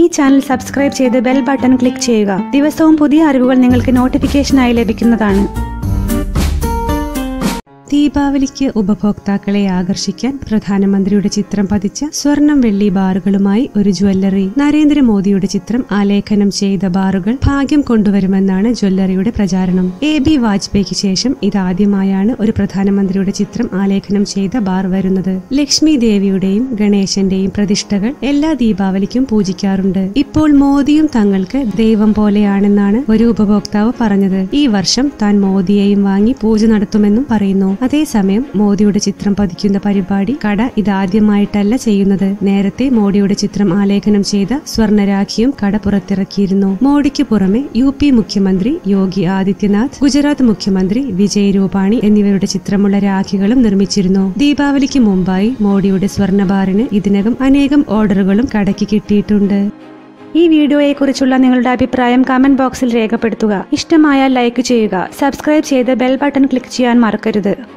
channel subscribe ചെയ്ത് bell button click ചെയ്യുക ദിവസവും പുതിയ അറിവുകൾ നിങ്ങൾക്ക് നോട്ടിഫിക്കേഷനായി ലഭിക്കുന്നതാണ് ദീപാവലിക്ക് ഉപഭോക്താക്കളെ ആകർഷിക്കാൻ പ്രധാനമന്ത്രിയുടെ ചിത്രം പതിച്ച സ്വർണം വെള്ളി ബാറുകളുമായി ഒരു ജ്വല്ലറി നരേന്ദ്രമോദിയുടെ ചിത്രം ആലേഖനം ചെയ്ത ബാറുകൾ ഭാഗ്യം കൊണ്ടുവരുമെന്നാണ് ജ്വല്ലറിയുടെ പ്രചാരണം എ ബി വാജ്പേയിക്ക് ശേഷം ഇതാദ്യമായാണ് ഒരു പ്രധാനമന്ത്രിയുടെ ചിത്രം ആലേഖനം ചെയ്ത ബാർ വരുന്നത് ലക്ഷ്മി ദേവിയുടെയും ഗണേശന്റെയും പ്രതിഷ്ഠകൾ എല്ലാ ദീപാവലിക്കും പൂജിക്കാറുണ്ട് ഇപ്പോൾ മോദിയും തങ്ങൾക്ക് ദൈവം പോലെയാണെന്നാണ് ഒരു ഉപഭോക്താവ് പറഞ്ഞത് ഈ വർഷം താൻ മോദിയെയും വാങ്ങി പൂജ നടത്തുമെന്നും പറയുന്നു അതേസമയം മോദിയുടെ ചിത്രം പതിക്കുന്ന പരിപാടി കട ഇതാദ്യമായിട്ടല്ല ചെയ്യുന്നത് നേരത്തെ മോഡിയുടെ ചിത്രം ആലേഖനം ചെയ്ത സ്വർണരാഖിയും കട പുറത്തിറക്കിയിരുന്നു മോഡിക്ക് പുറമെ യു പി മുഖ്യമന്ത്രി യോഗി ആദിത്യനാഥ് ഗുജറാത്ത് മുഖ്യമന്ത്രി വിജയ് രൂപാണി എന്നിവരുടെ ചിത്രമുള്ള രാഖികളും നിർമ്മിച്ചിരുന്നു ദീപാവലിക്ക് മുമ്പായി മോഡിയുടെ സ്വർണ്ണബാറിന് ഇതിനകം അനേകം ഓർഡറുകളും കടയ്ക്ക് കിട്ടിയിട്ടുണ്ട് ഈ വീഡിയോയെക്കുറിച്ചുള്ള നിങ്ങളുടെ അഭിപ്രായം കമന്റ് ബോക്സിൽ രേഖപ്പെടുത്തുക ഇഷ്ടമായാൽ ലൈക്ക് ചെയ്യുക സബ്സ്ക്രൈബ് ചെയ്ത് ബെൽ ബട്ടൺ ക്ലിക്ക് ചെയ്യാൻ മറക്കരുത്